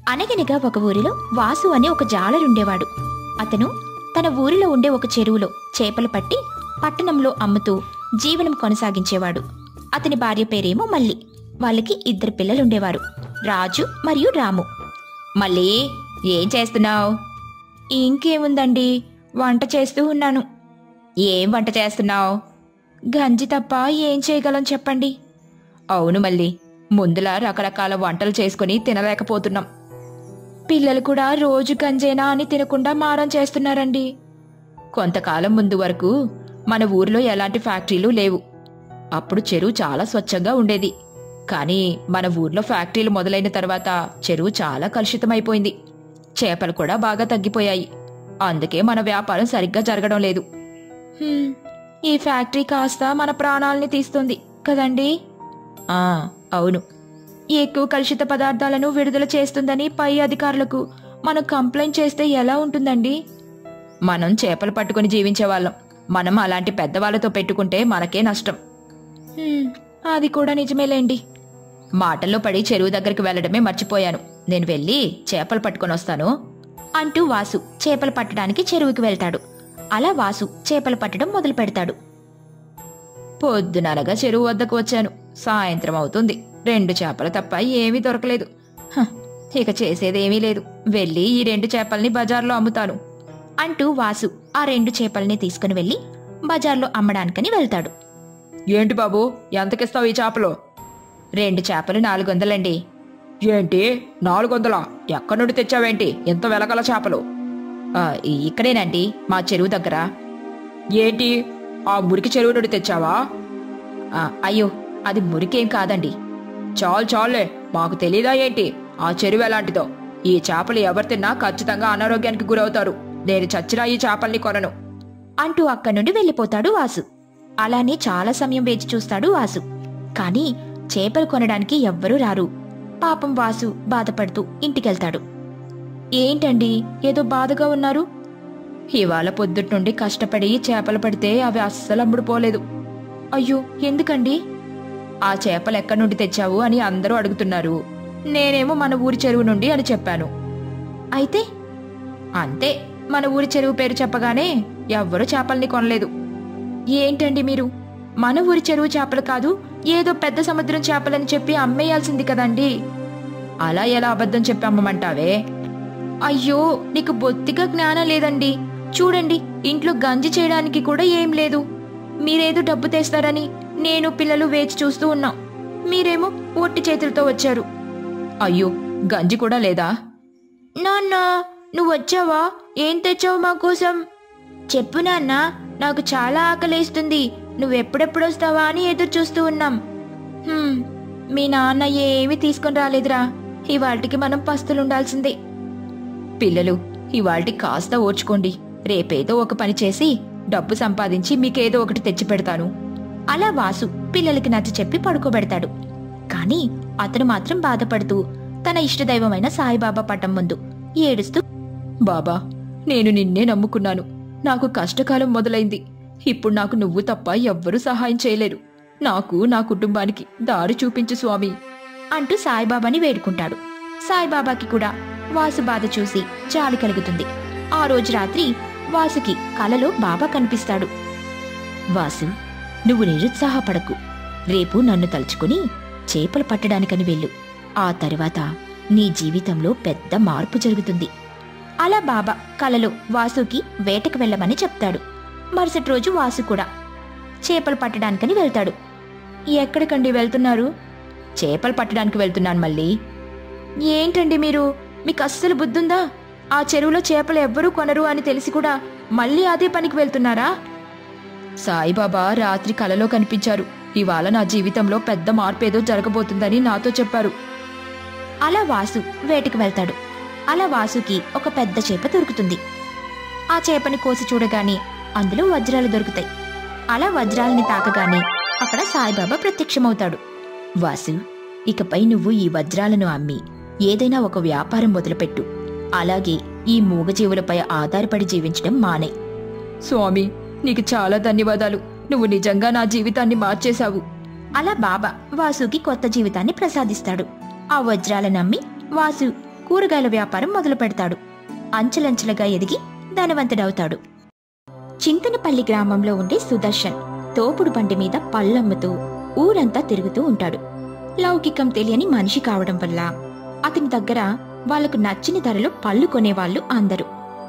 అనగనగా ఒక ఊరిలో వాసు అనే ఒక జాలరుండేవాడు అతను తన ఊరిలో ఉండే ఒక చెరువులో చేపలు పట్టి పట్టణంలో అమ్ముతూ జీవనం కొనసాగించేవాడు అతని భార్య పేరేమో మల్లి వాళ్ళకి ఇద్దరు పిల్లలుండేవారు రాజు మరియు రాము మళ్ళీ ఏం చేస్తున్నావు ఇంకేముందండి వంట చేస్తూ ఉన్నాను ఏం వంట చేస్తున్నావు గంజి తప్ప ఏం చేయగలం చెప్పండి అవును మళ్ళీ ముందులా రకరకాల వంటలు చేసుకుని తినలేకపోతున్నాం పిల్లలు కూడా రోజు గంజేనా అని తినకుండా మారం చేస్తున్నారండి కొంతకాలం ముందు వరకు మన ఊర్లో ఎలాంటి ఫ్యాక్టరీలు లేవు అప్పుడు చెరువు చాలా స్వచ్ఛంగా ఉండేది కానీ మన ఊర్లో ఫ్యాక్టరీలు మొదలైన తర్వాత చెరువు చాలా కలుషితమైపోయింది చేపలు కూడా బాగా తగ్గిపోయాయి అందుకే మన వ్యాపారం సరిగ్గా జరగడం లేదు హ్మ్, ఈ ఫ్యాక్టరీ కాస్త మన ప్రాణాల్ని తీస్తుంది కదండి ఆ అవును ఎక్కువ కలుషిత పదార్థాలను విడుదల చేస్తుందని పై అధికారులకు మనం కంప్లైంట్ చేస్తే ఎలా ఉంటుందండి మనం చేపలు పట్టుకుని జీవించే వాళ్ళం మనం అలాంటి పెద్దవాళ్ళతో పెట్టుకుంటే మనకే నష్టం హ్మ్, అది కూడా నిజమేలేండి మాటల్లో పడి చెరువు దగ్గరికి వెళ్ళడమే మర్చిపోయాను నేను వెళ్ళి చేపలు పట్టుకొని వస్తాను అంటూ వాసు చేపలు పట్టడానికి చెరువుకి వెళ్తాడు అలా వాసు చేపలు పట్టడం మొదలు పెడతాడు పొద్దుననగా చెరువు వద్దకు వచ్చాను సాయంత్రం అవుతుంది రెండు చేపలు తప్ప ఏమీ దొరకలేదు హ, ఇక చేసేదేమీ లేదు వెళ్ళి ఈ రెండు చేపల్ని బజార్లో అమ్ముతాను అంటూ వాసు ఆ రెండు చేపల్ని తీసుకుని వెళ్ళి బజార్లో అమ్మడానికని వెళ్తాడు ఏంటి బాబు ఎంతకిస్తావు ఈ చేపలు రెండు చేపలు నాలుగు వందలండి ఏంటి నాలుగు వందలా ఎక్కడి నుండి తెచ్చావేంటి ఎంత వెలగల చేపలు "ఆ, ఇక్కడేనండి మా చెరువు దగ్గర ఏంటి ఆ మురికి చెరువు నుండి తెచ్చావా "ఆ, అయ్యో అది మురికేం కాదండి చాలు చాలులే మాకు తెలీదా ఏంటి ఆ చెరువు ఎలాంటిదో ఈ చేపలు ఎవరు తిన్నా ఖచ్చితంగా అనారోగ్యానికి గురవుతారు నేను చచ్చినా ఈ చేపల్ని కొనను అంటూ అక్కడి నుండి వెళ్ళిపోతాడు వాసు అలానే చాలా సమయం వేచి చూస్తాడు వాసు కానీ చేపలు కొనడానికి ఎవ్వరూ రారు పాపం వాసు బాధపడుతూ ఇంటికెళ్తాడు ఏంటండి ఏదో బాధగా ఉన్నారు ఇవాళ పొద్దుటి నుండి కష్టపడి చేపలు పడితే అవి అస్సలు అమ్ముడుపోలేదు అయ్యో ఎందుకండి ఆ చేపలు ఎక్కడి నుండి తెచ్చావు అని అందరూ అడుగుతున్నారు నేనేమో మన ఊరి చెరువు నుండి అని చెప్పాను అయితే అంతే మన ఊరి చెరువు పేరు చెప్పగానే ఎవ్వరూ చేపల్ని కొనలేదు ఏంటండి మీరు మన ఊరి చెరువు చేపలు కాదు ఏదో పెద్ద సముద్రం చేపలని చెప్పి అమ్మేయాల్సింది కదండి అలా ఎలా అబద్ధం చెప్పి అమ్మమంటావే అయ్యో నీకు బొత్తిగా జ్ఞానం లేదండి చూడండి ఇంట్లో గంజి చేయడానికి కూడా ఏం లేదు మీరేదో డబ్బు తెస్తారని నేను పిల్లలు వేచి చూస్తూ ఉన్నాం మీరేమో ఒట్టి చేతులతో వచ్చారు అయ్యో గంజి కూడా లేదా నాన్న నువ్వు వచ్చావా ఏం తెచ్చావు మా కోసం చెప్పు నాన్న నాకు చాలా ఆకలేస్తుంది నువ్వెప్పుడెప్పుడు వస్తావా అని ఎదురు చూస్తూ ఉన్నాం "హ్మ్, మీ నాన్న ఏమీ తీసుకొని రాలేదురా ఇవాళకి మనం పస్తులుండాల్సిందే పిల్లలు ఇవాల్టి కాస్త ఓర్చుకోండి రేపేదో ఒక పని చేసి డబ్బు సంపాదించి మీకేదో ఒకటి తెచ్చి పెడతాను అలా వాసు పిల్లలకి నచ్చ చెప్పి పడుకోబెడతాడు కాని అతను మాత్రం బాధపడుతూ తన ఇష్టదైవమైన సాయిబాబా పటం ముందు ఏడుస్తూ బాబా నేను నిన్నే నమ్ముకున్నాను నాకు కష్టకాలం మొదలైంది ఇప్పుడు నాకు నువ్వు తప్ప ఎవ్వరూ సహాయం చేయలేరు నాకు నా కుటుంబానికి దారి చూపించు స్వామి అంటూ సాయిబాబాని వేడుకుంటాడు సాయిబాబాకి కూడా వాసు బాధ చూసి జాలి కలుగుతుంది ఆ రోజు రాత్రి వాసుకి కలలో బాబా కనిపిస్తాడు వాసు నువ్వు నిరుత్సాహపడకు రేపు నన్ను తలుచుకుని చేపలు పట్టడానికని వెళ్ళు ఆ తరువాత నీ జీవితంలో పెద్ద మార్పు జరుగుతుంది అలా బాబా కలలో వాసుకి వేటకు వెళ్ళమని చెప్తాడు మరుసటి రోజు వాసు కూడా చేపలు పట్టడానికని వెళ్తాడు ఎక్కడికండి వెళ్తున్నారు చేపలు పట్టడానికి వెళ్తున్నాను మళ్ళీ ఏంటండి మీరు మీకు అస్సలు బుద్ధుందా ఆ చెరువులో చేపలు ఎవ్వరూ కొనరు అని తెలిసి కూడా మళ్ళీ అదే పనికి వెళ్తున్నారా సాయిబాబా రాత్రి కలలో కనిపించారు ఇవాళ నా జీవితంలో పెద్ద మార్పేదో జరగబోతుందని నాతో చెప్పారు అలా వాసు వేటకు వెళ్తాడు అలా వాసుకి ఒక పెద్ద చేప దొరుకుతుంది ఆ చేపని కోసి చూడగానే అందులో వజ్రాలు దొరుకుతాయి అలా వజ్రాలని తాకగానే అక్కడ సాయిబాబా ప్రత్యక్షమవుతాడు వాసు ఇకపై నువ్వు ఈ వజ్రాలను అమ్మి ఏదైనా ఒక వ్యాపారం మొదలుపెట్టు అలాగే ఈ మూగజీవులపై ఆధారపడి జీవించడం మానే స్వామి నీకు చాలా ధన్యవాదాలు నువ్వు నిజంగా నా జీవితాన్ని మార్చేశావు అలా బాబా వాసుకి కొత్త జీవితాన్ని ప్రసాదిస్తాడు ఆ వజ్రాలను నమ్మి వాసు కూరగాయల వ్యాపారం మొదలు పెడతాడు అంచెలంచెలుగా ఎదిగి ధనవంతుడవుతాడు చింతనపల్లి గ్రామంలో ఉండే సుదర్శన్ తోపుడు బండి మీద పళ్ళమ్ముతూ ఊరంతా తిరుగుతూ ఉంటాడు లౌకికం తెలియని మనిషి కావడం వల్ల అతని దగ్గర వాళ్లకు నచ్చిన ధరలో పళ్ళు కొనేవాళ్లు అందరూ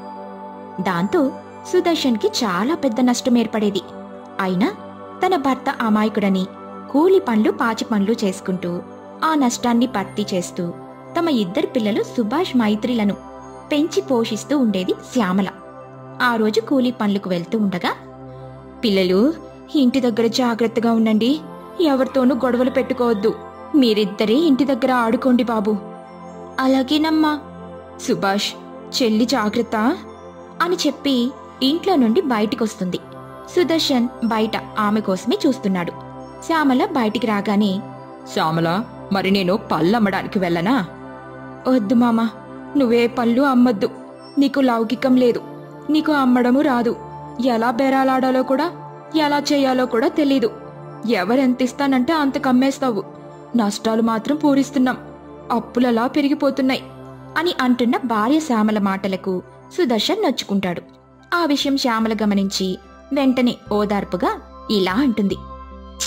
దాంతో సుదర్శన్కి చాలా పెద్ద నష్టం ఏర్పడేది అయినా తన భర్త అమాయకుడని కూలి పనులు పాచి పనులు చేసుకుంటూ ఆ నష్టాన్ని భర్తీ చేస్తూ తమ ఇద్దరు పిల్లలు సుభాష్ మైత్రిలను పెంచి పోషిస్తూ ఉండేది శ్యామల ఆ రోజు కూలీ పనులకు వెళ్తూ ఉండగా పిల్లలు ఇంటి దగ్గర జాగ్రత్తగా ఉండండి ఎవరితోనూ గొడవలు పెట్టుకోవద్దు మీరిద్దరే ఇంటి దగ్గర ఆడుకోండి బాబు అలాగేనమ్మా సుభాష్ చెల్లి జాగ్రత్త అని చెప్పి ఇంట్లో నుండి బయటికొస్తుంది సుదర్శన్ బయట ఆమె కోసమే చూస్తున్నాడు శ్యామల బయటికి రాగానే శ్యామల మరి నేను పళ్ళు అమ్మడానికి వెళ్ళనా వద్దు మామా నువ్వే పళ్ళు అమ్మద్దు నీకు లౌకికం లేదు నీకు అమ్మడము రాదు ఎలా బేరాలాడాలో కూడా ఎలా చేయాలో కూడా తెలీదు ఎవరెంత ఇస్తానంటే అంత కమ్మేస్తావు నష్టాలు మాత్రం పూరిస్తున్నాం అప్పులలా పెరిగిపోతున్నాయి అని అంటున్న భార్య శ్యామల మాటలకు సుదర్శన్ నొచ్చుకుంటాడు ఆ విషయం శ్యామల గమనించి వెంటనే ఓదార్పుగా ఇలా అంటుంది "ఛ్!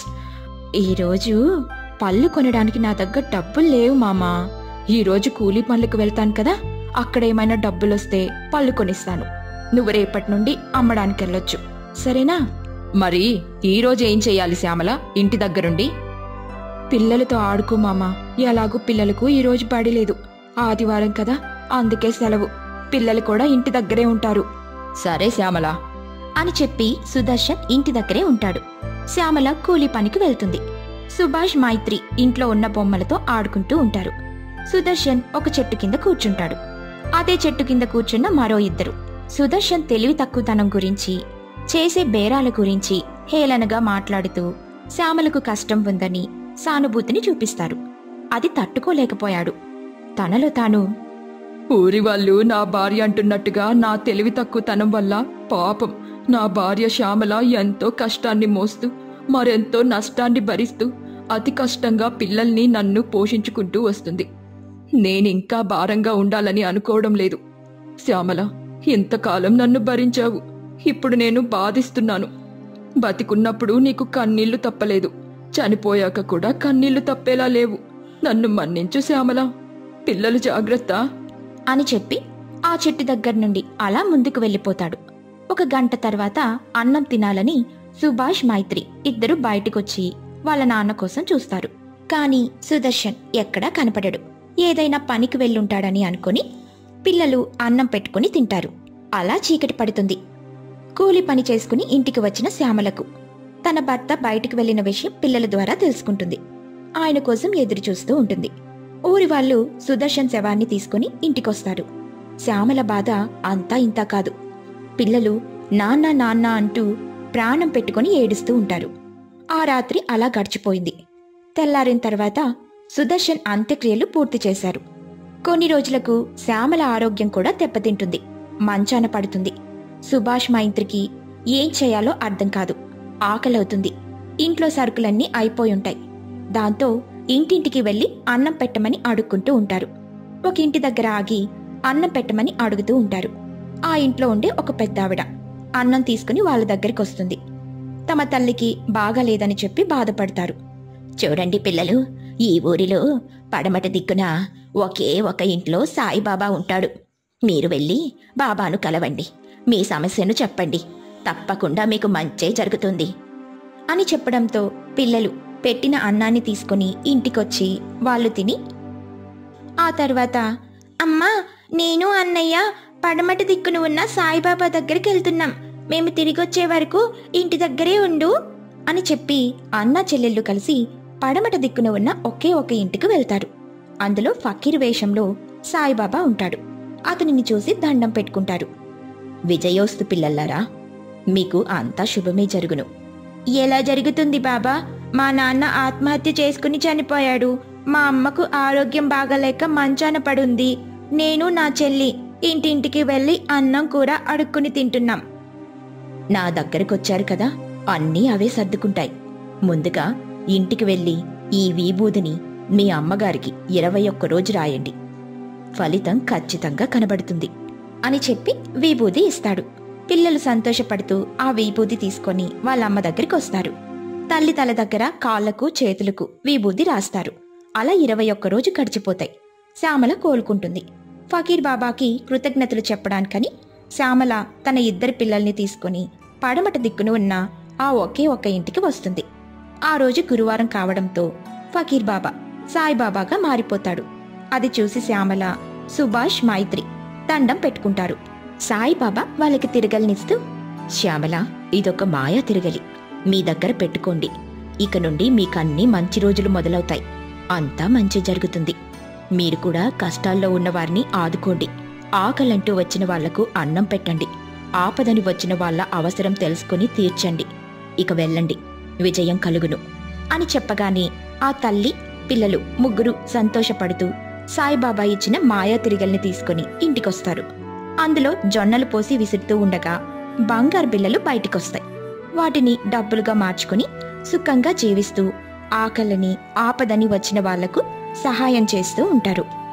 ఈరోజు పళ్ళు కొనడానికి నా దగ్గర డబ్బులు లేవు మామా ఈరోజు కూలీ పనులకు వెళ్తాను కదా అక్కడ ఏమైనా డబ్బులొస్తే పళ్ళు కొనిస్తాను నువ్వు రేపటి నుండి అమ్మడానికి వెళ్ళొచ్చు సరేనా మరి ఈరోజు ఏం చెయ్యాలి శ్యామల ఇంటి దగ్గరుండి పిల్లలతో ఆడుకో మామా ఎలాగూ పిల్లలకు ఈరోజు బడి లేదు ఆదివారం కదా అందుకే సెలవు పిల్లలు కూడా ఇంటి దగ్గరే ఉంటారు సరే శ్యామల అని చెప్పి సుదర్శన్ ఇంటి దగ్గరే ఉంటాడు శ్యామల కూలి పనికి వెళ్తుంది సుభాష్ మైత్రి ఇంట్లో ఉన్న బొమ్మలతో ఆడుకుంటూ ఉంటారు సుదర్శన్ ఒక చెట్టు కింద కూర్చుంటాడు అదే చెట్టు కింద కూర్చున్న మరో ఇద్దరు సుదర్శన్ తెలివి తక్కువతనం గురించి చేసే బేరాల గురించి హేళనగా మాట్లాడుతూ శ్యామలకు కష్టం ఉందని సానుభూతిని చూపిస్తారు అది తట్టుకోలేకపోయాడు తనలో తాను ఊరి వాళ్ళు నా భార్య అంటున్నట్టుగా నా తెలివి తక్కువతనం వల్ల పాపం నా భార్య శ్యామల ఎంతో కష్టాన్ని మోస్తూ మరెంతో నష్టాన్ని భరిస్తూ అతి కష్టంగా పిల్లల్ని నన్ను పోషించుకుంటూ వస్తుంది నేనింకా భారంగా ఉండాలని అనుకోవడం లేదు శ్యామల ఇంతకాలం నన్ను భరించావు ఇప్పుడు నేను బాధిస్తున్నాను బతికున్నప్పుడు నీకు కన్నీళ్లు తప్పలేదు చనిపోయాక కూడా కన్నీళ్లు తప్పేలా లేవు నన్ను మన్నించు శ్యామల పిల్లలు జాగ్రత్త అని చెప్పి ఆ చెట్టు దగ్గర నుండి అలా ముందుకు వెళ్ళిపోతాడు ఒక గంట తర్వాత అన్నం తినాలని సుభాష్ మైత్రి ఇద్దరు బయటికొచ్చి వాళ్ళ నాన్న కోసం చూస్తారు కానీ సుదర్శన్ ఎక్కడా కనపడడు ఏదైనా పనికి వెళ్ళుంటాడని అనుకుని పిల్లలు అన్నం పెట్టుకుని తింటారు అలా చీకటి పడుతుంది కూలి పని చేసుకుని ఇంటికి వచ్చిన శ్యామలకు తన భర్త బయటికి వెళ్లిన విషయం పిల్లల ద్వారా తెలుసుకుంటుంది ఆయన కోసం ఎదురు చూస్తూ ఉంటుంది ఊరి వాళ్ళు సుదర్శన్ శవాన్ని తీసుకుని ఇంటికొస్తారు శ్యామల బాధ అంతా ఇంతా కాదు పిల్లలు నాన్న నాన్న అంటూ ప్రాణం పెట్టుకుని ఏడుస్తూ ఉంటారు ఆ రాత్రి అలా గడిచిపోయింది తెల్లారిన తర్వాత సుదర్శన్ అంత్యక్రియలు పూర్తి చేశారు కొన్ని రోజులకు శ్యామల ఆరోగ్యం కూడా దెబ్బతింటుంది మంచాన పడుతుంది సుభాష్ మైంత్రికి ఏం చేయాలో అర్థం కాదు ఆకలవుతుంది ఇంట్లో సరుకులన్నీ అయిపోయుంటాయి దాంతో ఇంటింటికి వెళ్లి అన్నం పెట్టమని అడుక్కుంటూ ఉంటారు ఒక ఇంటి దగ్గర ఆగి అన్నం పెట్టమని అడుగుతూ ఉంటారు ఆ ఇంట్లో ఉండే ఒక పెద్దావిడ అన్నం తీసుకుని వాళ్ళ దగ్గరికి వస్తుంది తమ తల్లికి బాగాలేదని చెప్పి బాధపడతారు చూడండి పిల్లలు ఈ ఊరిలో పడమట దిక్కున ఒకే ఒక ఇంట్లో సాయిబాబా ఉంటాడు మీరు వెళ్ళి బాబాను కలవండి మీ సమస్యను చెప్పండి తప్పకుండా మీకు మంచే జరుగుతుంది అని చెప్పడంతో పిల్లలు పెట్టిన అన్నాన్ని తీసుకుని ఇంటికొచ్చి వాళ్ళు తిని ఆ తర్వాత అమ్మా నేను అన్నయ్య పడమటి దిక్కున ఉన్న సాయిబాబా దగ్గరికి వెళ్తున్నాం మేము తిరిగొచ్చే వరకు ఇంటి దగ్గరే ఉండు అని చెప్పి అన్న చెల్లెళ్ళు కలిసి పడమట దిక్కున ఉన్న ఒకే ఒక ఇంటికి వెళ్తారు అందులో ఫకీర్ వేషంలో సాయిబాబా ఉంటాడు అతనిని చూసి దండం పెట్టుకుంటారు విజయోస్తు పిల్లల్లారా మీకు అంతా శుభమే జరుగును ఎలా జరుగుతుంది బాబా మా నాన్న ఆత్మహత్య చేసుకుని చనిపోయాడు మా అమ్మకు ఆరోగ్యం బాగలేక మంచాన పడుంది నేను నా చెల్లి ఇంటింటికి వెళ్ళి అన్నం కూర అడుక్కుని తింటున్నాం నా దగ్గరకొచ్చారు కదా అన్నీ అవే సర్దుకుంటాయి ముందుగా ఇంటికి వెళ్ళి ఈ విభూదిని మీ అమ్మగారికి ఇరవై ఒక్క రోజు రాయండి ఫలితం ఖచ్చితంగా కనబడుతుంది అని చెప్పి విభూది ఇస్తాడు పిల్లలు సంతోషపడుతూ ఆ విభూది తీసుకొని వాళ్ళ అమ్మ దగ్గరికి వస్తారు తల్లి తల దగ్గర కాళ్లకు చేతులకు విభూది రాస్తారు అలా ఇరవై ఒక్క రోజు గడిచిపోతాయి శ్యామల కోలుకుంటుంది ఫకీర్ బాబాకి కృతజ్ఞతలు చెప్పడానికని శ్యామల తన ఇద్దరి పిల్లల్ని తీసుకుని పడమట దిక్కున ఉన్న ఆ ఒకే ఒక్క ఇంటికి వస్తుంది ఆ రోజు గురువారం కావడంతో ఫకీర్ బాబా సాయిబాబాగా మారిపోతాడు అది చూసి శ్యామల సుభాష్ మైత్రి దండం పెట్టుకుంటారు సాయిబాబా వాళ్ళకి తిరగలనిస్తూ శ్యామల ఇదొక మాయా తిరగలి మీ దగ్గర పెట్టుకోండి ఇక నుండి మీకన్నీ మంచి రోజులు మొదలవుతాయి అంతా మంచి జరుగుతుంది మీరు కూడా కష్టాల్లో ఉన్న వారిని ఆదుకోండి ఆకలంటూ వచ్చిన వాళ్లకు అన్నం పెట్టండి ఆపదని వచ్చిన వాళ్ళ అవసరం తెలుసుకుని తీర్చండి ఇక వెళ్ళండి విజయం కలుగును అని చెప్పగానే ఆ తల్లి పిల్లలు ముగ్గురు సంతోషపడుతూ సాయిబాబా ఇచ్చిన మాయా తిరిగల్ని తీసుకుని ఇంటికొస్తారు అందులో జొన్నలు పోసి విసురుతూ ఉండగా బంగారు బిళ్ళలు బయటికొస్తాయి వాటిని డబ్బులుగా మార్చుకుని సుఖంగా జీవిస్తూ ఆకలిని ఆపదని వచ్చిన వాళ్లకు సహాయం చేస్తూ ఉంటారు